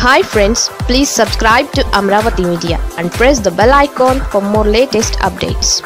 Hi friends please subscribe to Amaravati media and press the bell icon for more latest updates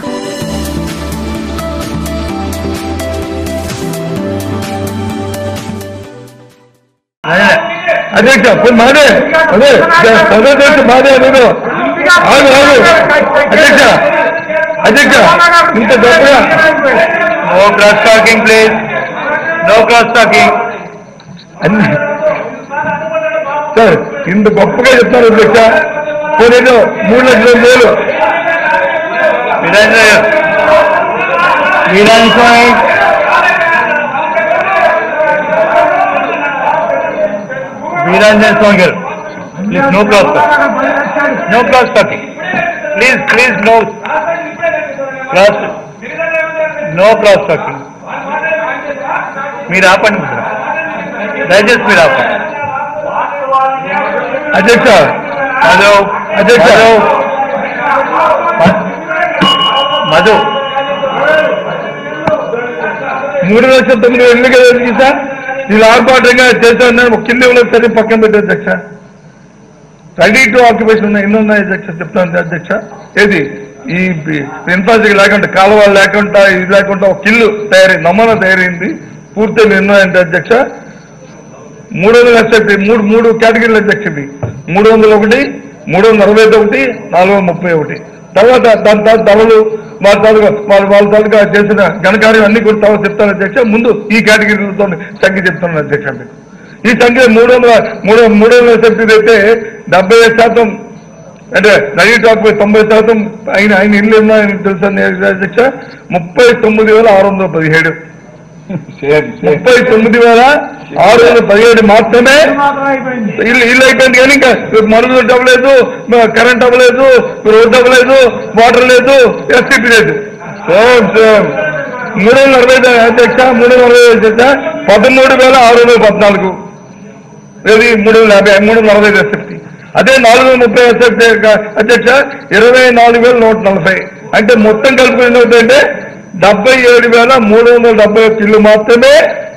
అధ్యక్ష పోయి మాదే అదే సదస్సు మాదే నేను ఆగు ఆగు అధ్యక్ష అధ్యక్ష ఇంత గొప్పగా No cross talking, please. No cross talking. అన్ని సార్ ఇంత గొప్పగా చెప్తారు అధ్యక్ష పోనేదో మూడు లక్షల వేలు Virendra, Virendra Swami. Virendra Swami. Please, no cross talking. No cross talking. Please, please, no. Cross. No cross talking. మీరు ఆపండి మిత్ర దయచేసి మీరు ఆపండి అధ్యక్ష మధు అధ్యక్ష మధు మూడు లక్షల తొమ్మిది వేలు కదా అధ్యక్ష వీళ్ళు ఆర్భాటంగా చేశాను కింద ఇవ్వలేదు సరే పక్కన పెట్టారు అధ్యక్ష రెడీ టు ఆక్యుపేషన్ ఉన్నాయి ఎన్ని ఉన్నాయి అధ్యక్ష చెప్తాను అధ్యక్ష ఏది ఈ ఇన్ఫ్రాస్ట్రక్చర్ లేకుండా కాలువలు లేకుండా ఇది లేకుండా ఒక కిల్లు తయారైంది నమూనా తయారైంది పూర్తి నిర్ణయం అధ్యక్ష మూడు వందల లక్షలు మూడు మూడు కేటగిరీలు అధ్యక్ష ఇవి మూడు వందల ఒకటి మూడు వందల అరవై ఐదు ఒకటి నాలుగు వందల ముప్పై ఒకటి తర్వాత దాని తర్వాత ధరలు వాళ్ళ తాలూకా వాళ్ళ వాళ్ళ తాలూకా చేసిన ఘనకార్యం అన్ని కూడా తర్వాత చెప్తాను అధ్యక్ష ముందు ఈ కేటగిరీలతో సంఖ్య చెప్తాను అధ్యక్ష మీకు ఈ సంఖ్య మూడు వందల మూడు మూడు వందల సెప్టీ అయితే డెబ్బై ఐదు శాతం అంటే నడి టాక్ పై తొంభై శాతం ఆయన ఆయన ఇల్లు ఉన్నాయని తెలుసు అధ్యక్ష ముప్పై తొమ్మిది వేల ఆరు వందల పదిహేడు ముప్పై తొమ్మిది వేల ఆరు వందల పదిహేడు మాత్రమే ఇల్లు ఇల్లు అయిపోయింది కానీ ఇంకా మరుగుదొడ్డి అవ్వలేదు కరెంట్ అవ్వలేదు రోడ్డు అవ్వలేదు వాటర్ లేదు ఎస్టీపీ లేదు సేమ్ సేమ్ మూడు వందల అరవై ఐదు అధ్యక్ష మూడు వందల అరవై ఐదు అధ్యక్ష పదమూడు వేల ఆరు వందల పద్నాలుగు ఏది మూడు వందల యాభై మూడు వందల అరవై ఐదు ఎస్ఎఫ్టీ అదే నాలుగు వందల ముప్పై ఎస్ఎఫ్టీ అధ్యక్ష ఇరవై నాలుగు వేల నూట నలభై అంటే మొత్తం కలుపుకుని ఏంటంటే డెబ్బై ఏడు వేల మూడు వందల డెబ్బై ఒక్క ఇల్లు మాత్రమే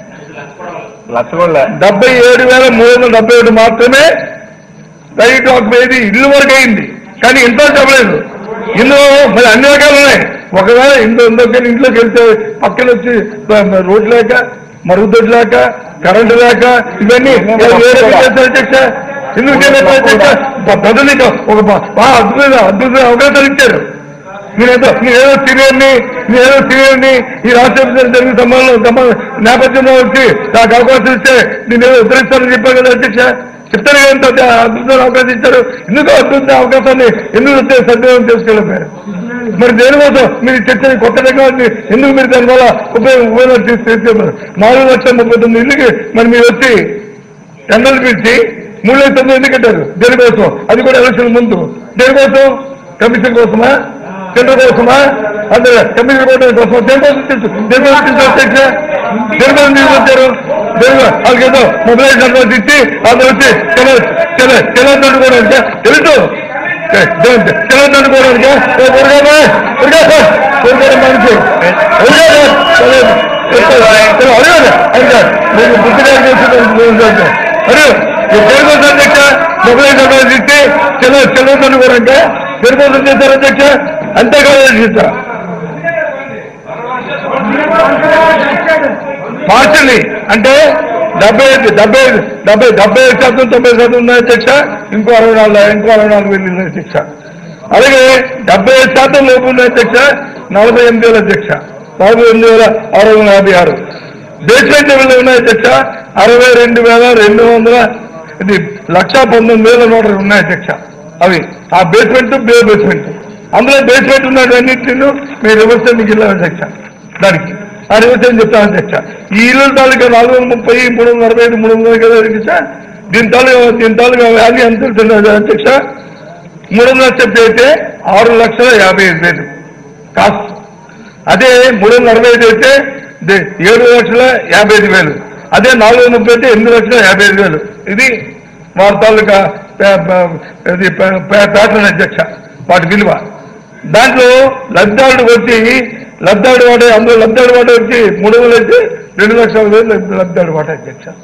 లచ్చగొండ డెబ్బై ఏడు వేల మూడు వందల డెబ్బై ఏడు మాత్రమే రైట్ ఒక ఇది ఇల్లు వరకు అయింది కానీ ఇంట్లో చెప్పలేదు ఇందులో మరి అన్ని రకాలు ఉన్నాయి ఒకవేళ ఇంట్లో ఇందులోకి ఇంట్లోకి వెళ్తే పక్కన వచ్చి మ- రోడ్డు లేక మరుగుదొడ్డు లేక కరెంటు లేక ఇవన్నీ వేరే చేస్తారు అధ్యక్ష ఎందుకు చేయలేదు అధ్యక్ష ప్రజలు ఇక ఒక బా- బాగా అద్భుతమైన అద్భుతమైన అవకాశాలు ఇచ్చారు మీరేదో మీరేదో సీనియర్ని మీరేదో సీనియర్ని ఈ రాష్ట్ర విభజన జరిగిన సంబంధంలో సంబంధం నేపథ్యంలో వచ్చి నాకు అవకాశం ఇస్తే నేను ఏదో ఉద్ధరిస్తానని చెప్పాను కదా అధ్యక్ష చెప్తారు కదా ఎంత అద్భుతమైన అవకాశం ఇచ్చారు ఎందుకు అద్భుతమైన అవకాశాన్ని ఎందుకు వచ్చే సద్వినియోగం చేసుకెళ్ళిపోయారు మరి దేనికోసం మీరు చర్చని కొత్త టెక్నాలజీ ఎందుకు మీరు దానివల్ల ఉపయోగం ఉపయోగం చేసి చేస్తున్నారు నాలుగు లక్షల ముప్పై తొమ్మిది ఇల్లుకి మరి మీరు వచ్చి టెండర్లు పిలిచి మూడు లక్షల తొమ్మిది ఎందుకు కట్టారు దేనికోసం అది కూడా ఎలక్షన్ ముందు దేనికోసం కమిషన్ కోసమా సెంటర్ కోసమా అంటే కమిషన్ కోవడం కోసమా దేనికోసం తెలుసు దేనికోసం తెలుసు అధ్యక్ష దేనికోసం తీసుకొచ్చారు దేనికో వాళ్ళకి ఏదో మొబైల్ నెంబర్ ఇచ్చి అందరూ వచ్చి చెల చెల చెలందరూ కూడా తెలుసు చెలందరూ కూడా మనిషి నేను బుద్ధిగా చేసిన అరే తెలుగు అధ్యక్ష మొబైల్ నెంబర్ ఇచ్చి చెల చెలందరూ కూడా అంటే తెలుగు చేశారు అధ్యక్ష అంతేకాదు అధ్యక్ష పార్టీని అంటే డెబ్బై ఐదు డెబ్బై ఐదు డెబ్బై డెబ్బై ఐదు శాతం తొంభై శాతం ఉన్నాయి అధ్యక్ష ఇంకో అరవై నాలుగు ఇంకో అరవై నాలుగు వేలు ఉన్నాయి అధ్యక్ష అలాగే డెబ్బై ఐదు శాతం లోపు ఉన్నాయి అధ్యక్ష నలభై ఎనిమిది వేల అధ్యక్ష నలభై ఎనిమిది వేల ఆరు వందల యాభై ఆరు బేస్మెంట్ లెవెల్ ఉన్నాయి అధ్యక్ష అరవై రెండు వేల రెండు వందల ఇది లక్ష పంతొమ్మిది వేల నూట ఉన్నాయి అధ్యక్ష అవి ఆ బేస్మెంట్ బే బేస్మెంట్ అందులో బేస్మెంట్ ఉన్నవన్నింటినీ మీరు రివర్స్ మీకు వెళ్ళాలి అధ్యక్ష దానికి ఆ రివర్స్ అని చెప్తాను అధ్యక్ష ఈ ఇల్లు తాలూకా నాలుగు వందల ముప్పై మూడు వందల అరవై ఐదు మూడు వందల కదా అధ్యక్ష దీని తాలూకా దీని తాలూకా వాల్యూ ఎంత ఉంటుంది అధ్యక్ష మూడు వందల చెప్తే అయితే ఆరు లక్షల యాభై ఐదు వేలు కాస్ట్ అదే మూడు వందల అరవై ఐదు అయితే దే- ఏడు లక్షల యాభై ఐదు వేలు అదే నాలుగు వందల ముప్పై అయితే ఎనిమిది లక్షల యాభై ఐదు వేలు ఇది వారి తాలూకా పే- పే- ఇది పే- పే- ప్యాటర్న్ అధ్యక్ష వాటి విలువ దాంట్లో లబ్ధాడు వచ్చి లబ్ధాడు వాట అందులో లబ్ధాడు వాట వచ్చి మూడు వందలు అయితే రెండు లక్షల వేలు లబ్ధాడు వాట అధ్యక్ష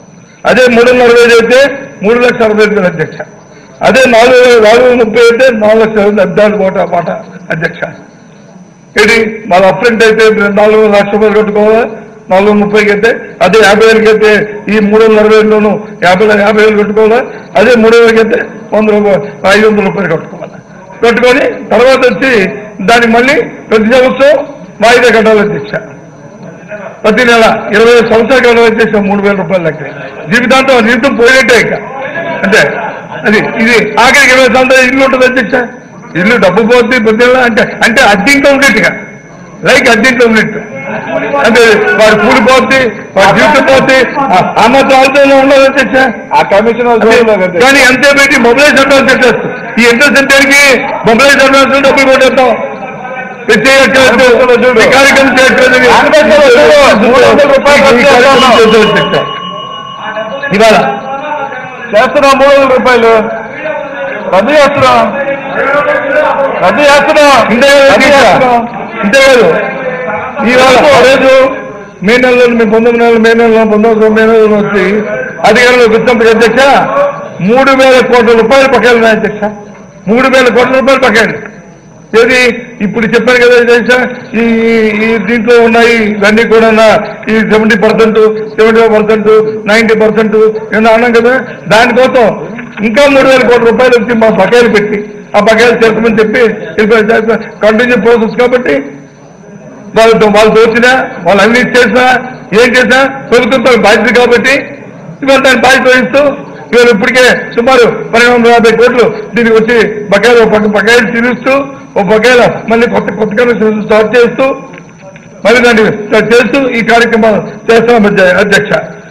అదే మూడు వందల అరవై ఐదు అయితే మూడు లక్షల అరవై ఐదు వేలు అధ్యక్ష అదే నాలుగు వేల నాలుగు వందల ముప్పై అయితే నాలుగు లక్షల అబ్దాలు కోట మాట అధ్యక్ష ఇది వాళ్ళ అప్రెంట్ అయితే నాలుగు లక్షల రూపాయలు కట్టుకోవాలా నాలుగు వందల ముప్పైకి అయితే అదే యాభై వేలకి అయితే ఈ మూడు వందల అరవై వేలలోను యాభై యాభై వేలు కట్టుకోవాలా అదే మూడు వేలకి అయితే వంద రూపాయలు ఐదు వందల రూపాయలు కట్టుకోవాలా కట్టుకొని తర్వాత వచ్చి దాన్ని మళ్ళీ ప్రతి సంవత్సరం వాయిదా కట్టాలి అధ్యక్ష ప్రతి నెల ఇరవై ఐదు సంవత్సరాలు కట్టాలి అధ్యక్ష మూడు వేల రూపాయలు లెక్క జీవితాంతం జీవితం పోయేట్టే ఇక అంటే అది ఇది ఆఖరికి ఇరవై సంవత్సరాలు ఇల్లు ఉంటుంది అధ్యక్ష ఇల్లు డబ్బు పోతుంది ప్రతి నెల అంటే అంటే అద్దెంట్లో ఉన్నట్టుగా లైక్ అద్దెంట్లో ఉన్నట్టు అంటే వాడు కూలిపోతే వాడి జీవితం పోతే ఆ మాత్రం ఆలోచన ఉండదు అధ్యక్ష ఆ కమిషన్ అదే, కానీ ఎంతే పెట్టి మొబైల్ అడ్వాన్స్ పెట్టేస్తాం ఈ ఇంట్రెస్ట్ ఎంతకి మొబైల్ అడ్వాన్స్ డబ్బులు కొట్టేస్తాం ఇది చేయట్లేదు. ఈ కార్యక్రమం చేయట్లేదు. ఆంధ్రప్రదేశ్లో చూడు, మూడు వందల రూపాయలు ఈ కార్యక్రమం చేద్దాం అధ్యక్ష. ఇవాళ చేస్తున్నాం మూడు వందల రూపాయలు రద్దు చేస్తున్నాం రద్దు చేస్తున్నాం ఇంతే కదా రద్దు అధ్యక్ష? చేస్తున్నాం ఇంతే కాదు ఇవాళ ఆ రోజు మే నెలలో మేము పంతొమ్మిది నెలలు మే నెలలో పంతొమ్మిది మే నెలలో వచ్చి అధికారంలోకి వచ్చినప్పుడు అధ్యక్ష మూడు వేల కోట్ల రూపాయలు పక్కన ఉన్నాయి అధ్యక్ష మూడు వేల కోట్ల రూపాయలు పక్కన ఏది ఇప్పుడు చెప్పాను కదా అధ్యక్ష ఈ ఈ దీంట్లో ఉన్నాయి ఇవన్నీ కూడా ఈ seventy percent seventy five percent ninety percent ఏమన్నా అన్నాం కదా దానికోసం ఇంకా మూడు వేల కోట్ల రూపాయలు వచ్చి మా బకాయిలు పెట్టి ఆ బకాయిలు చేస్తామని చెప్పి కంటిన్యూ ప్రాసెస్ కాబట్టి వాళ్ళతో వాళ్ళు దోచినా వాళ్ళు అన్ని చేసినా ఏం చేసినా ప్రభుత్వంతో బాధ్యత కాబట్టి ఇవాళ దాన్ని బాధ్యత వహిస్తూ ఇవాళ ఇప్పటికే సుమారు పన్నెండు వందల యాభై కోట్లు దీనికి వచ్చి బకాయిలు ఒక పక్క బకాయిలు తీరుస్తూ ఒక బకాయిల మళ్ళీ కొత్త కొత్త కమిషన్ స్టార్ట్ చేస్తూ మళ్ళీ దాన్ని స్టార్ట్ చేస్తూ ఈ కార్యక్రమాలు చేస్తున్నాం అధ్య- అధ్యక్ష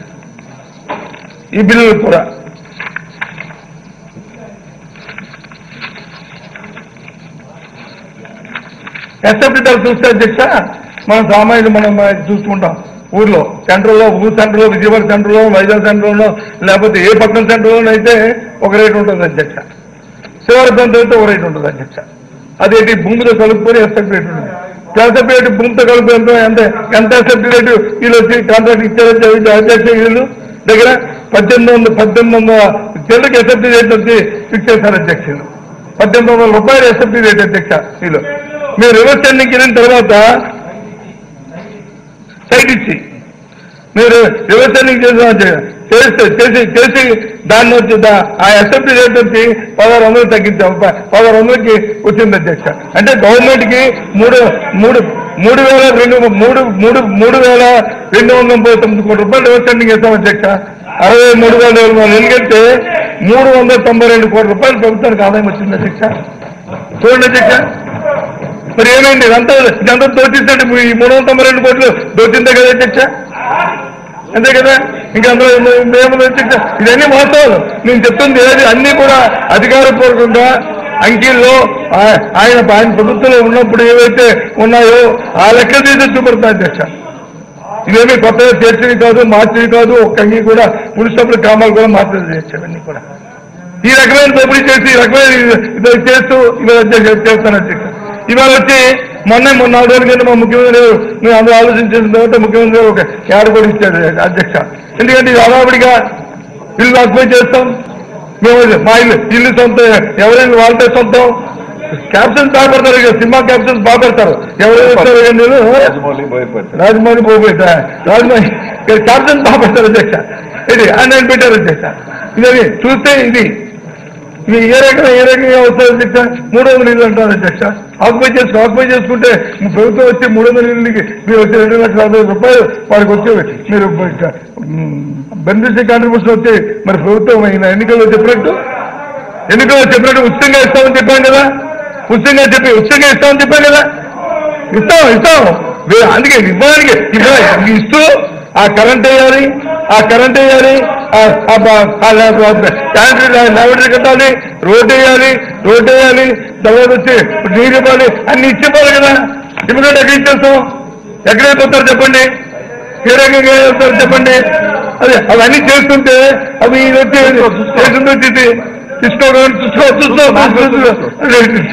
ఈ బిల్లులు కూడా ఎస్ఎఫ్టీ చూస్తే అధ్యక్ష మనం సామాన్యులు మనం చూసుకుంటాం ఊర్లో సెంట్రల్లో ఊరు సెంటర్లో విజయవాడ సెంటర్లో వైజాగ్ సెంటర్లో లేకపోతే ఏ పట్టణ సెంటర్లో అయితే ఒక రేటు ఉంటుంది అధ్యక్ష శివారి ప్రాంతం అయితే ఒక రేటు ఉంటుంది అధ్యక్ష అదేంటి భూమితో కలుపుకొని ఎస్ఎఫ్టీ రేటు ఉంటుంది ఎస్ఎఫ్టీ రేటు భూమితో కలుపు ఎంత ఎంత ఎంత ఎస్ఎఫ్టీ రేటు వీళ్ళు వచ్చి కాంట్రాక్ట్ ఇచ్చారు అధ్యక్ష వీళ్ళు దగ్గర పద్దెనిమిది వందల పద్దెనిమిది వందల చెల్లికి ఎస్ఎఫ్టీ రేట్ వచ్చి ఫిక్స్ చేశారు అధ్యక్షులు పద్దెనిమిది వందల రూపాయలు ఎస్ఎఫ్టీ రేట్ అధ్యక్ష వీళ్ళు మీరు రివర్స్ టెండింగ్ వెళ్ళిన తర్వాత సైట్ ఇచ్చి మీరు రివర్స్ టెండింగ్ చేసిన చేస్తే చేసి చేసి దాన్ని వచ్చి దా- ఆ ఎస్ఎఫ్టీ రేట్ వచ్చి పదహారు వందలు తగ్గించాం ప- పదహారు వందలకి వచ్చింది అధ్యక్ష అంటే గవర్నమెంట్ కి మూడు మూడు మూడు వేల రెండు మూడు మూడు మూడు వేల రెండు వందల ముప్పై తొమ్మిది కోట్ల రూపాయలు రివర్స్ టెండింగ్ చేస్తాం అధ్యక్ష అరవై మూడు వేల ఏడు వందలు ఎందుకంటే మూడు వందల తొంభై రెండు కోట్ల రూపాయలు ప్రభుత్వానికి ఆదాయం వచ్చింది అధ్యక్ష చూడండి అధ్యక్ష మరి ఏమైంది ఇదంతా ఇదంతా దోచిందంటే ఈ మూడు వందల తొంభై రెండు కోట్లు దోచిందే కదా అధ్యక్ష అంతే కదా ఇంకా అందులో ఏముంది అధ్యక్ష ఇదన్నీ వాస్తవాలు నేను చెప్తుంది ఏది అన్ని కూడా అధికారపూర్వకంగా అంకీల్లో ఆ- ఆయన ఆయన ప్రభుత్వంలో ఉన్నప్పుడు ఏవైతే ఉన్నాయో ఆ లెక్క తీసి చూపడతా అధ్యక్ష ఇవేమీ కొత్తగా చేర్చివి కాదు మార్చివి కాదు ఒక్క అంగీ కూడా మున్సిపల్ కామాలు కూడా మార్చేది చేర్చావన్నీ కూడా ఈ రకమైన దోపిడీ చేసి ఈ రకమైన ఇది- ఇది చేస్తూ ఇవాళ అధ్యక్ష చేస్తాను అధ్యక్ష ఇవాళ వచ్చి మొన్న మొన్న నాలుగు రోజుల కింద మా ముఖ్యమంత్రి గారు మేము అందరూ ఆలోచించిన తర్వాత ముఖ్యమంత్రి గారు ఒక యాడ్ కూడా ఇచ్చాడు అధ్యక్ష ఎందుకంటే ఇది హడావుడిగా ఇల్లు ఆక్యుపై చేస్తాం మేము మా ఇల్లు ఇల్లు సొంతం ఎవరైనా వాళ్ళతో సొంతం క్యాప్షన్స్ బాగా పెడతారు ఇక సినిమా క్యాప్షన్స్ బాగా పెడతారు ఎవరైనా ఇస్తారు కానీ నేను రాజమౌళి భయపడతారు రాజమౌళి పోయిట రాజమౌళి క్యాప్టెన్ బాగా పెట్టారు అధ్యక్ష ఇది అని నేను పెట్టారు అధ్యక్ష ఇది చూస్తే ఇది ఇది ఏ రకంగా ఏ రకంగా వస్తుంది అధ్యక్ష మూడు వందల ఇల్లు అంటారు అధ్యక్ష ఆక్యుపై చేసుకో ఆక్యుపై చేసుకుంటే మీ ప్రభుత్వం వచ్చి మూడు వందల ఇల్లుకి మీరు వచ్చి రెండు లక్షల అరవై వేల రూపాయలు వారికి వచ్చి మీరు బెనిఫిషరీ కాంట్రిబ్యూషన్ వచ్చి మరి ప్రభుత్వం అయిన ఎన్నికల్లో చెప్పినట్టు ఎన్నికల్లో చెప్పినట్టు ఉచితంగా ఇస్తామని చెప్పాం కదా ఉచితంగా చెప్పి ఉచితంగా ఇస్తామని చెప్పాం కదా ఇస్తాం ఇస్తాం వే- అందుకే ఇవ్వడానికి ఇవ్వ- ఇస్తూ ఆ కరెంట్ వేయాలి ఆ కరెంట్ వేయాలి ఆ- ఆ బ- ఆ లా- శానిటరీ లా- లాబరేటరీ కట్టాలి రోడ్డు వేయాలి రోడ్డు వేయాలి తర్వాత వచ్చి నీరు ఇవ్వాలి అన్ని ఇచ్చిపోవాలి కదా ఇమ్మీడియట్ ఎక్కడ ఇచ్చేస్తాం ఎక్కడ అయిపోతారు చెప్పండి ఏ రకంగా వెళ్తారు చెప్పండి అదే అవన్నీ చేస్తుంటే అవి ఇది వచ్చి చేస్తుంది వచ్చి తీసుకోవాలి చూసుకో చూసుకో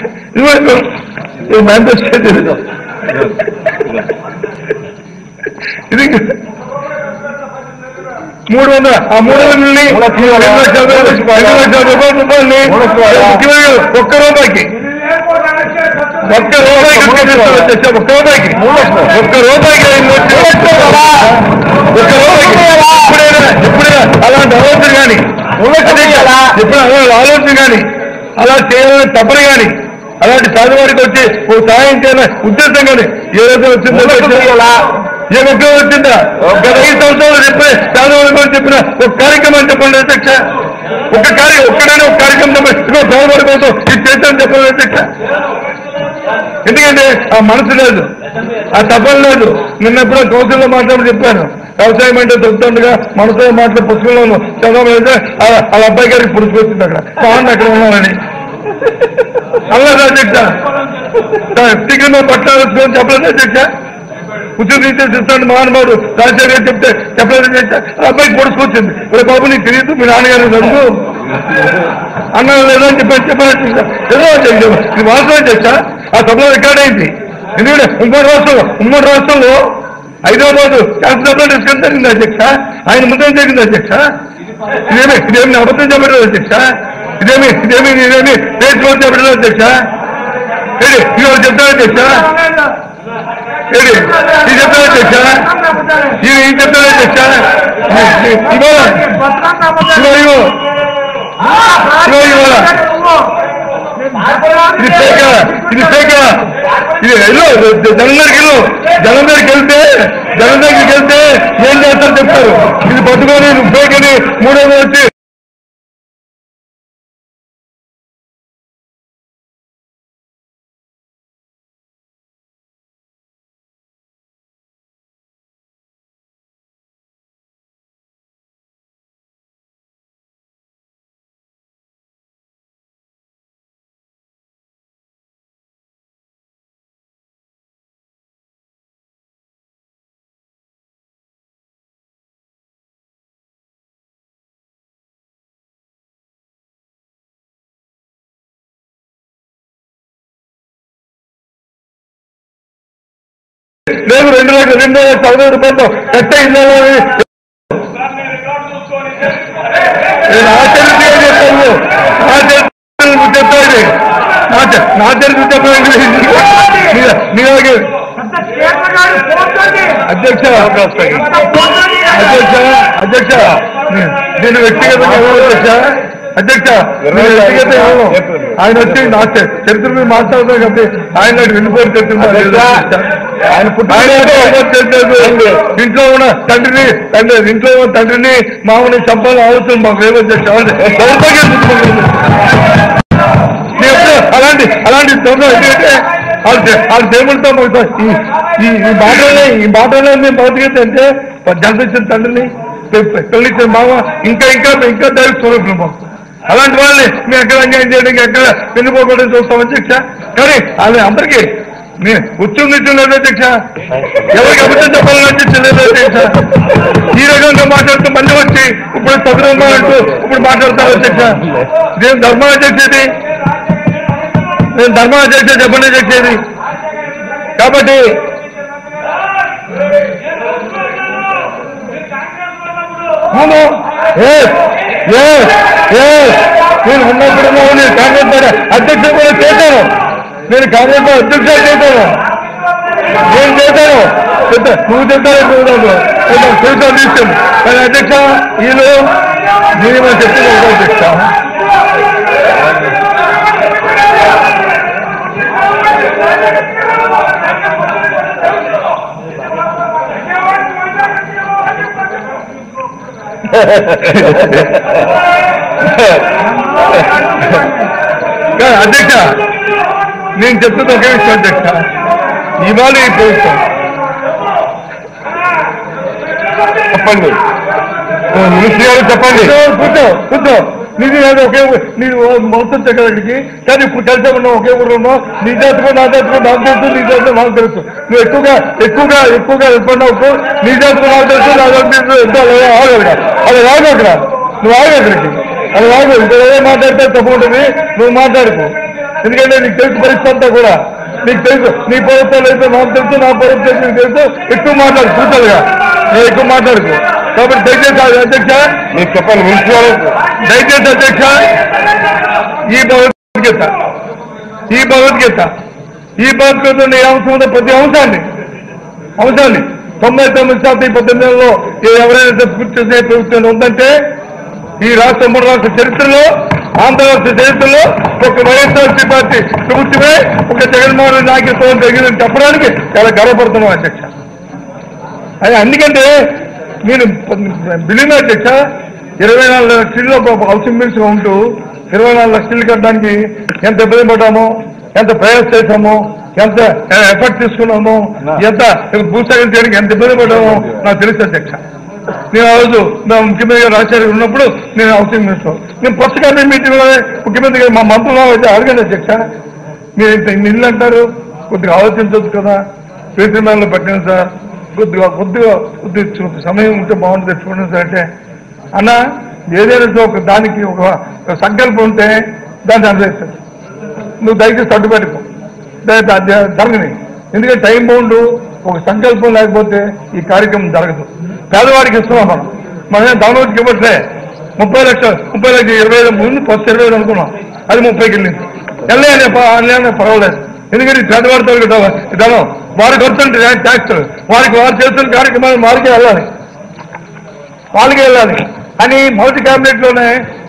చూసుకో మేనిఫెస్టో ఇది మూడు వందల ఆ మూడు వందలని మూడు లక్షలు రెండు లక్షల యాభై రెండు లక్షల రూపాయల రూపాయలని మూడు లక్షలు కావాలా? ముఖ్యమంత్రి ఒక్క రూపాయికి ఒక్క రూపాయికి ఇస్తున్నారు అధ్యక్ష, ఒక్క రూపాయికి ఒక్క రూపాయికి ఐదు లక్షలు. ఒక్క రూపాయికి ఎప్పుడైనా ఎప్పుడైనా అలాంటి ఆలోచన కానీ ఎప్పుడు అలాంటి ఆలోచన కానీ అలా చేయాలని తప్పని కానీ అలాంటి పేదవాడికి వచ్చి ఓ సాయం చేయాలని ఉద్దేశం కానీ ఏ రోజు వచ్చిందో ఏ ఒక్క వచ్చిందా గత ఐదు సంవత్సరాలు చెప్పే పేదవాడి గురించి చెప్పిన ఒక కార్యక్రమం చెప్పండి అధ్యక్ష ఒక కార్య ఒక్కడైనా ఒక కార్యక్రమం చెప్పండి ఇదిగో పేదవాడి కోసం ఇది చేద్దాం చెప్పండి అధ్యక్ష ఎందుకంటే ఆ మనసు లేదు ఆ తపన లేదు నిన్న ఎప్పుడో కౌన్సిల్లో మాట్లాడి చెప్పాను వ్యవసాయం అంటే చెప్తుండగా మనసులో మాట్లాడే పుస్తకంలోను చదవలేదు వాళ్ళ అబ్బాయి గారికి పురుచుకొచ్చింది అక్కడ బాగుంది అక్కడ ఉన్నానని అలా అధ్యక్ష టికెట్ పట్టాలని చెప్పలేదు అధ్యక్ష ఉద్యోగ రీత్యా చెప్తాను మహానుభావుడు రాజశేఖర్ గారు చెప్తే చెప్పలేదు అధ్యక్ష ఆ అబ్బాయికి పొడుచుకొచ్చింది ఇప్పుడు బాబు నీకు తెలియదు మీ నాన్నగారు చదువు అన్నా లేదా అని చెప్పి చెప్పాలి ఏదో అధ్యక్ష ఇది వాస్తవం అధ్యక్ష ఆ సభలో రికార్డ్ అయింది ఎందుకంటే ఉమ్మడి రాష్ట్రంలో ఉమ్మడి రాష్ట్రంలో హైదరాబాద్ శాసనసభలో డిస్కస్ జరిగింది అధ్యక్ష ఆయన ముందే జరిగింది అధ్యక్ష ఇదేమి ఇదేమి అబద్ధం చెప్పలేదు అధ్యక్ష ఇదేమి ఇదేమి ఇదేమి ఫేస్బుక్ చెప్పలేదు అధ్యక్ష ఏడి ఇవాళ చెప్తాను అధ్యక్ష ఏడి ఇది చెప్తాను అధ్యక్ష ఇది ఇది చెప్తాను అధ్యక్ష ఇవాళ ఇవాళ ఇవ్వ ఇవాళ ఇవాళ ఇది ఫేక్ ఇది ఫేక్ ఇది వెళ్ళు జనం దగ్గరికి వెళ్ళు జనం దగ్గరికి వెళ్తే జనం దగ్గరికి వెళ్తే ఏం చేస్తారో చెప్తారు ఇది పట్టుకొని నువ్వు ఫేక్ అని మూడో వచ్చి లేదు రెండు లక్షలు రెండు వేల పదమూడు రూపాయలతో కట్ట ఇల్లు నేను ఆచరించి చెప్తాను ఆచరించి చెప్తాను నా చరిత్ర చెప్పండి మీలాగే అధ్యక్ష అధ్యక్ష అధ్యక్ష నేను వ్యక్తిగతంగా ఎవరు అధ్యక్ష అధ్యక్ష నేను వ్యక్తిగత ఎవరు ఆయన వచ్చి నా చ- చరిత్ర మీద మాట్లాడుతున్నాను కాబట్టి ఆయన నాకు వెళ్ళిపోయిన చరిత్ర మీద లేదు అధ్యక్ష. ఆయన పుట్టిన ఆయన ఏదో చరిత్ర ఇంట్లో ఉన్న తండ్రిని తండ్రి ఇంట్లో ఉన్న తండ్రిని మామని చంపాలని ఆలోచన మాకు లేదు అధ్యక్ష దౌర్భాగ్యం పుట్టుకుంటుంది. నేను ఎప్పుడు అలాంటి అలాంటి దొంగ ఎందుకంటే వాళ్ళు వాళ్ళు దేవుడితో మాకు ఈ- ఈ ఈ మాటలే ఈ మాటలే మేము భౌతికత అంటే జన్మించిన తండ్రిని పె- పెళ్లిచ్చిన మామ ఇంకా ఇంకా ఇంకా దైవ స్వరూపులు మాకు అలాంటి వాళ్ళని మేము ఎక్కడ అన్యాయం చేయడానికి ఎక్కడ వెళ్ళిపోకూడదు చూస్తాం అధ్యక్ష కానీ అది అందరికీ నేను ఉచ్చం నిత్యం లేదు అధ్యక్ష ఎవరికి అబద్ధం చెప్పాలని అధ్యక్ష లేదు అధ్యక్ష ఈ రకంగా మాట్లాడుతూ మళ్ళీ వచ్చి ఇప్పుడు చదువుగా అంటూ ఇప్పుడు మాట్లాడతారు అధ్యక్ష ఇదేం ధర్మం అధ్యక్ష ఇది నేను ధర్మం చేసే చెప్పండి చేసేది కాబట్టి అవును Yes, yes, yes. నేను ఉన్నప్పుడు నేను కాంగ్రెస్ పార్టీ అధ్యక్ష కూడా చేశాను నేను కాంగ్రెస్ పార్టీ అధ్యక్ష చేశాను నేను చేశాను చెప్తా నువ్వు చెప్తాను తెలుసు విషయం కానీ అధ్యక్ష వీళ్ళు నేను మన చెప్తే అధ్యక్ష కానీ అధ్యక్ష నేను చెప్తుంది ఒకే విషయం అధ్యక్ష ఇవాళ ఈ ప్రభుత్వం చెప్పండి మినిస్టర్ గారు చెప్పండి కూర్చో కూర్చో నీది నాది ఒకే ఊ- నీది ఓ- మొత్తం చక్కడికి కానీ ఇప్పుడు కలిసి ఉన్నాం ఒకే ఊరు ఉన్నాం నీ జాతకు నా జాతకు నాకు తెలుసు నీ జాతకు నాకు తెలుసు నువ్వు ఎక్కువగా ఎక్కువగా ఎక్కువగా ఎప్పుడున్నావు నీ జాతకు నాకు తెలుసు నా జాతకు తెలుసు ఎంతో అలాగే ఆగక్కడ అది రాదు అక్కడ నువ్వు ఆగు అక్కడికి అది రాదు ఇంకా ఏదో మాట్లాడితే తప్పు ఉంటుంది నువ్వు మాట్లాడుకో ఎందుకంటే నీకు తెలుసు పరిస్థితి అంతా కూడా నీకు తెలుసు నీ ప్రభుత్వాలు అయితే నాకు తెలుసు నా ప్రభుత్వం నీకు తెలుసు ఎక్కువ మాట్లాడు కూర్చోలుగా నువ్వు ఎక్కువ మాట్లాడుకో కాబట్టి దయచేసి అధ్యక్ష మీరు చెప్పండి మున్సిపల్ దయచేసి అధ్యక్ష ఈ భగవద్గీత ఈ భగవద్గీత ఈ భగవద్గీత ఉన్న ఏ అంశం ఉందో ప్రతి అంశాన్ని అంశాన్ని తొంభై తొమ్మిది శాతం ఈ పద్దెనిమిది నెలల్లో ఏ- ఎవరైనా పూర్తి చేసే ప్రభుత్వం ఉందంటే ఈ రాష్ట్ర ఉమ్మడి రాష్ట్ర చరిత్రలో ఆంధ్ర రాష్ట్ర చరిత్రలో ఒక వైఎస్ఆర్సీ పార్టీ ప్రభుత్వమే ఒక జగన్మోహన్ రెడ్డి నాయకత్వం జరిగిందని చెప్పడానికి చాలా గర్వపడుతున్నాం అధ్యక్ష అది అందుకంటే నేను బిల్లిన అధ్యక్ష ఇరవై నాలుగు లక్షల్లో ఒక హౌసింగ్ మినిస్టర్ ఉంటూ ఇరవై నాలుగు లక్షలు కట్టడానికి ఎంత ఇబ్బంది పడ్డామో ఎంత ప్రయాస చేశామో ఎంత ఎఫర్ట్ తీసుకున్నామో ఎంత భూసేకరణ చేయడానికి ఎంత ఇబ్బంది పడ్డామో నాకు తెలుసు అధ్యక్ష నేను ఆ రోజు నా ముఖ్యమంత్రి గారు రాజశేఖర్ ఉన్నప్పుడు నేను హౌసింగ్ మినిస్టర్ నేను ఫస్ట్ క్యాబినెట్ మీటింగ్ లో ముఖ్యమంత్రి గారు మా మంత్రులు అయితే అడగండి అధ్యక్ష మీరు ఇంత ఇన్ని ఇల్లు అంటారు కొద్దిగా ఆలోచించవచ్చు కదా పేదరిమాలలో పెట్టండి సార్ కొద్దిగా కొద్దిగా కొద్దిగా చూ- సమయం ఉంటే బాగుంటుంది చూడండి సార్ అంటే అన్న ఏదైనా సరే ఒక దానికి ఒక ఒక సంకల్పం ఉంటే దాన్ని అనుభవిస్తారు నువ్వు దయచేసి తట్టు పెట్టుకో దయ- ద- జరగని ఎందుకంటే టైం బౌండ్ ఒక సంకల్పం లేకపోతే ఈ కార్యక్రమం జరగదు పేదవాడికి ఇస్తున్నాం మనం మనం దానిలోకి ఇవ్వట్లే ముప్పై లక్షలు ముప్పై లక్షలు ఇరవై ఐదు ముందు ఫస్ట్ ఇరవై ఐదు అనుకున్నాం అది ముప్పైకి వెళ్ళింది వెళ్ళలేనే వెళ్ళలేనే పర్వాలేదు ఎందుకంటే ఈ పేదవాడితో కదా ధనం వారికి వస్తుంది ట్యాక్స్ వారికి వారు చేస్తున్న కార్యక్రమాలు వారికి వెళ్ళాలి వాళ్ళకి వెళ్ళాలి అని మొదటి క్యాబినెట్ లోనే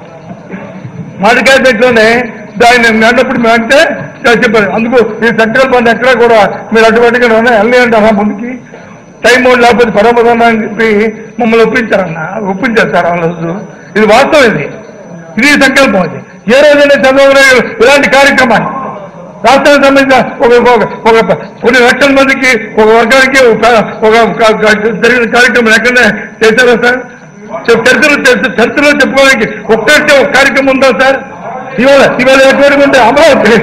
మొదటి క్యాబినెట్ లోనే దాన్ని అన్నప్పుడు మేము అంటే ఇలా చెప్పారు అందుకు ఈ సంకల్పాన్ని ఎక్కడ కూడా మీరు అటువంటిగా వెళ్ళి అంటారా ముందుకి టైం బౌండ్ లేకపోతే పరమదన్నా అని చెప్పి మమ్మల్ని ఒప్పించారన్న ఒప్పించారు సార్ ఆ రోజు ఇది వాస్తవం ఇది ఇది సంకల్పం అది ఏ రోజైనా చంద్రబాబు నాయుడు ఇలాంటి కార్యక్రమాన్ని రాష్ట్రానికి సంబంధించిన ఒక ఒక- ఒక కొన్ని లక్షల మందికి ఒక వర్గానికి ఒక ఒక- ఒక జరిగిన కార్యక్రమం ఎక్కడనే చేశారా సార్ చెప్- చరిత్రలో చరిత్ర- చరిత్రలో చెప్పుకోవడానికి ఒక్కటే ఒక కార్యక్రమం ఉందా సార్ ఇవాళ ఇవాళ ఎటువంటి ఉంటే అమరావతి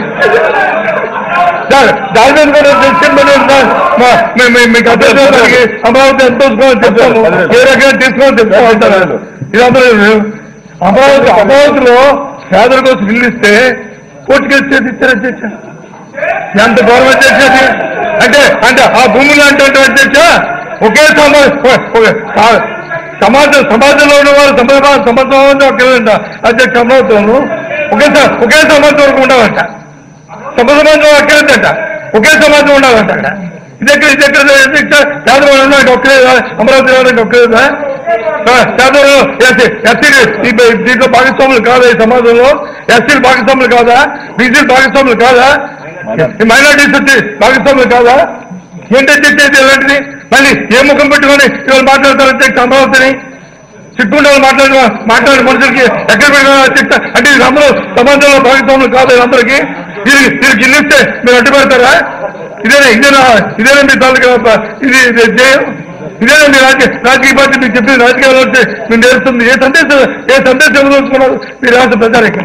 సార్ దాని మీద కూడా డిసిషన్ పెట్టండి సార్ మా- మీ- మీ- మీకు అదృష్టానికి అమరావతి ఎంత తీసుకోవాలని చెప్తాము ఏ రకంగా తీసుకోవాలని చెప్తామంటారు ఇదంతా అమరావతి అమరావతిలో పేదల కోసం ఇల్లు ఇస్తే కోర్టుకేసి చేసి ఇచ్చారు అధ్యక్ష ఎంత గవర్నమెంట్ చేసేది అంటే అంటే ఆ భూములు అంటే అధ్యక్ష ఒకే సమాజం సమాజం సమాజంలో ఉన్న వాళ్ళు సమాజం సమాజంలో ఒకేదంట అధ్యక్ష అమరావతిలోను ఒకే స- ఒకే సమాజం వరకు ఉండవంట సమాజంలో ఒకేదంట ఒకే సమాజం ఉండాలంట అక్కడ ఇది ఎక్కడ ఇది ఎక్కడ అధ్యక్ష పేదవాళ్ళు ఉన్నాడు ఒకే అమరావతి వాళ్ళకి ఒకేదా పేదవాళ్ళు ఎస్సీ ఎస్సీ దీంట్లో భాగస్వాములు కాదా ఈ సమాజంలో ఎస్సీలు భాగస్వాములు కాదా బీసీలు భాగస్వాములు కాదా ఈ మైనార్టీస్ వచ్చి భాగస్వాములు కాదా ఏంటంటే చెప్పేది ఇలాంటిది మళ్ళీ ఏ ముఖం పెట్టుకొని ఇవాళ మాట్లాడతారు అధ్యక్ష అమరావతిని చిట్టుకుంటే మాట్లాడిన మాట్లాడిన మనుషులకి ఎక్కడ పెట్టినా చెప్తా అంటే ఇది అందరూ సమాజంలో భాగస్వాములు కాదు అందరికి ఇది దీనికి ఇల్లు ఇస్తే మీరు అడ్డు పెడతారా ఇదేనా ఇదేనా ఇదేనా మీ తాలూకా ఇది ఇది జయం ఇదేనా మీ రాజకీయ రాజకీయ పార్టీ మీకు చెప్పింది రాజకీయాలు వచ్చి మీరు నేర్చుతుంది ఏ సందేశం ఏ సందేశం ఇవ్వదలుచుకున్నారు మీ రాష్ట్ర ప్రజానికి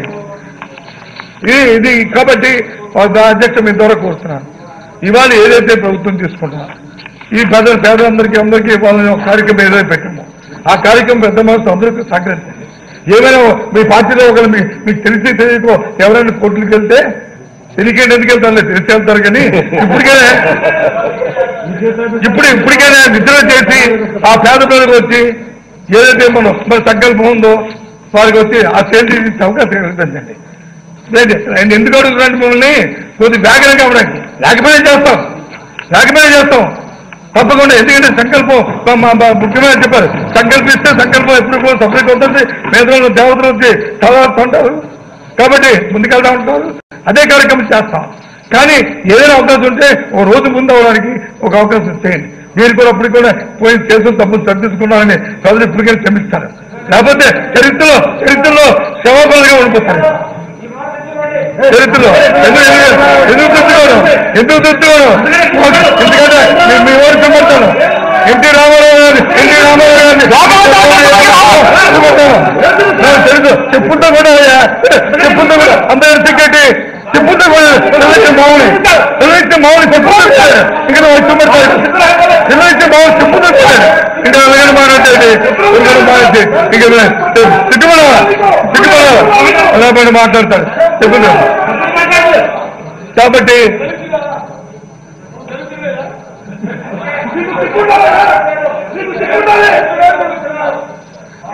ఇది ఇది కాబట్టి ఆ అధ్యక్ష మీ ద్వారా కోరుతున్నాను ఇవాళ ఏదైతే ప్రభుత్వం తీసుకుంటున్నా ఈ ప్రజల పేదలందరికీ అందరికీ వాళ్ళని ఒక కార్యక్రమం ఏదైతే పెట్టామో ఆ కార్యక్రమం పెద్ద మనసు అందరికీ సహకరించండి ఏమైనా మీ పార్టీలో ఒకరు మీ మీకు తెలిసి తెలియకో ఎవరైనా కోర్టులకు వెళ్తే తెలియకండి ఎందుకు వెళ్తారు తెలిసి వెళ్తారు కానీ ఇప్పటికైనా ఇప్పుడు ఇప్పటికైనా నిద్ర చేసి ఆ పేద ప్రజలకు వచ్చి ఏదైతే మనం మన సంకల్పం ఉందో వారికి వచ్చి ఆ సేల్ తీసే అవకాశం కల్పించండి లేదు ఆయన ఎందుకు అడుగుతున్నాడు మిమ్మల్ని కొద్ది వ్యాఖ్యానం కావడానికి లేకపోతే చేస్తాం లేకపోతే చేస్తాం తప్పకుండా ఎందుకంటే సంకల్పం మా- మా మా ముఖ్యమైన చెప్పారు సంకల్పిస్తే సంకల్పం ఎప్పుడు కూడా సపరేట్ అవుతుంది పేదలు దేవతలు వచ్చి తర్వాత ఉంటారు కాబట్టి ముందుకెళ్తా ఉంటారు అదే కార్యక్రమం చేస్తాం కానీ ఏదైనా అవకాశం ఉంటే ఒక రోజు ముందు అవడానికి ఒక అవకాశం చేయండి మీరు కూడా అప్పుడు కూడా పోయి చేసిన తప్పులు సరిదిద్దుకున్నారని ప్రజలు ఇప్పటికైనా క్షమిస్తారు లేకపోతే చరిత్రలో చరిత్రలో క్షమాపణగా ఉండిపోతారు చరిత్రలో ఎందుకు ఎందుకు తెచ్చుకోవడం ఎందుకు తెచ్చుకోవడం ఎందుకంటే మీ- మీ ఓడి సమర్థనం ఎన్టీ రామారావు గారిని ఎన్టీ రామారావు గారిని నాకు తెలుసు చెప్పుంటా కూడా అయ్యా, చెప్పుంటా కూడా అందరి సెక్రటరీ చెప్పుంటా కూడా తెలుగుదేశం మామూలు తెలుగుదేశం మామూలు చెప్పుంటా ఇక్కడ వచ్చి తెలుగుదేశం మామూలు చెప్పుంటా ఇంకా అలాగే మాట్లాడేది ఇంకా మాట్లాడి ఇంకా సిట్టుబడ సిట్టుబడ అలా పైన మాట్లాడతాడు చెప్పుంటా కాబట్టి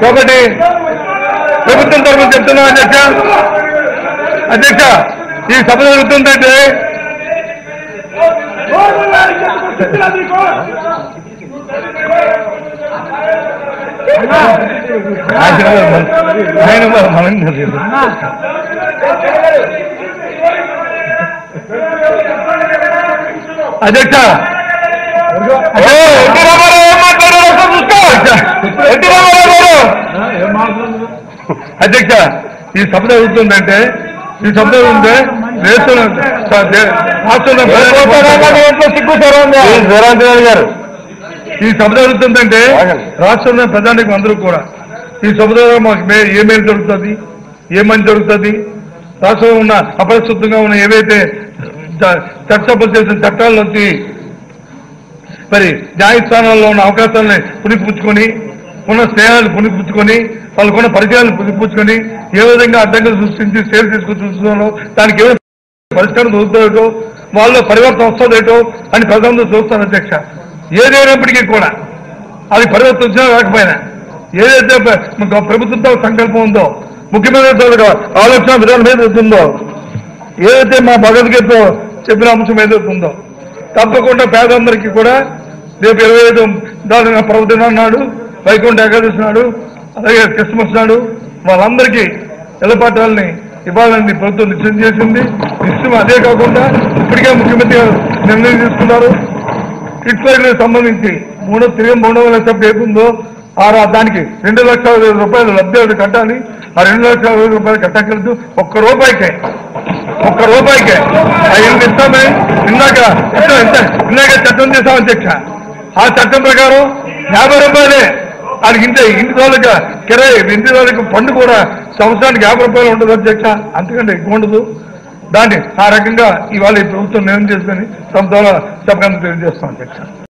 కాబట్టి ప్రభుత్వం తరఫున చెప్తున్నా అధ్యక్ష అధ్యక్ష ఈ సభ జరుగుతుందంటే ఆయన మనం తెలియదు అధ్యక్ష ఓ, ఎన్టీ రామారావు ఏం మాట్లాడారో ఒకసారి చూసుకో. ఎన్టీ రామారావు గారు అధ్యక్ష ఈ సభ జరుగుతుందంటే ఈ సభ జరుగుతుంటే దేశంలో రాష్ట్రంలో సిగ్గు స్వరాంజనేయులు గారు ఈ సభ జరుగుతుందంటే రాష్ట్రంలో ప్రజానికి అందరూ కూడా ఈ సభ ద్వారా మాకు మే- ఏ మేలు జరుగుతుంది ఏ మంచి జరుగుతుంది రాష్ట్రంలో ఉన్న అపరిశుద్ధంగా ఉన్న ఏవైతే చ- చట్టసభలు చేసిన చట్టాల నుంచి మరి న్యాయస్థానాల్లో ఉన్న అవకాశాలని పునిపుచ్చుకొని ఉన్న స్నేహాలు పునిపుచ్చుకొని వాళ్ళకున్న పరిచయాలను పునిపుచ్చుకొని ఏ విధంగా అడ్డంకులు సృష్టించి సేవ తీసుకుని చూస్తున్నారో దానికి ఏ పరిష్కారం దొరుకుతుందో వాళ్ళలో పరివర్తన వస్తుందేటో అని ప్రజలందరూ చూస్తారు అధ్యక్ష ఏదైనప్పటికీ కూడా అది పరివర్తన వచ్చినా రాకపోయినా ఏదైతే ప్ర- మీకు ప్రభుత్వంతో సంకల్పం ఉందో ముఖ్యమంత్రి తాలూకా ఆలోచన విధానం ఏదైతే ఉందో ఏదైతే మా భగవద్గీతలో చెప్పిన అంశం ఏదైతే ఉందో తప్పకుండా పేదలందరికీ కూడా రేపు ఇరవై ఐదు దాని పర్వదినం నాడు వైకుంఠ ఏకాదశి నాడు అలాగే క్రిస్మస్ నాడు వాళ్ళందరికీ ఎలపాటాలని ఇవ్వాలని ప్రభుత్వం నిశ్చయం చేసింది నిశ్చయం అదే కాకుండా ఇప్పటికే ముఖ్యమంత్రి గారు నిర్ణయం తీసుకున్నారు కిట్ ఫైర్లకు సంబంధించి మూడో తిరిగి మూడో వేల సభ్యుడు ఏముందో ఆ రా- దానికి రెండు లక్షల ఇరవై రూపాయలు లబ్ధి కట్టాలి ఆ రెండు లక్షల ఇరవై రూపాయలు కట్టగలదు ఒక్క రూపాయికే ఒక్క రూపాయికే అవి ఇస్తామే ఇందాక ఇంత- ఇంత- ఇందాక చట్టం చేస్తాం అధ్యక్ష ఆ చట్టం ప్రకారం యాభై రూపాయలే వాళ్ళకి ఇంటి ఇంటి వాళ్ళకి కిరాయి ఇంటి వాళ్ళకి పన్ను కూడా సంవత్సరానికి యాభై రూపాయలు ఉంటుంది అధ్యక్ష అంతకంటే ఎక్కువ ఉండదు దాన్ని ఆ రకంగా ఇవాళ ఈ ప్రభుత్వం నిర్ణయం చేసుకుని తమ ద్వారా చెప్పడానికి తెలియజేస్తాం అధ్యక్ష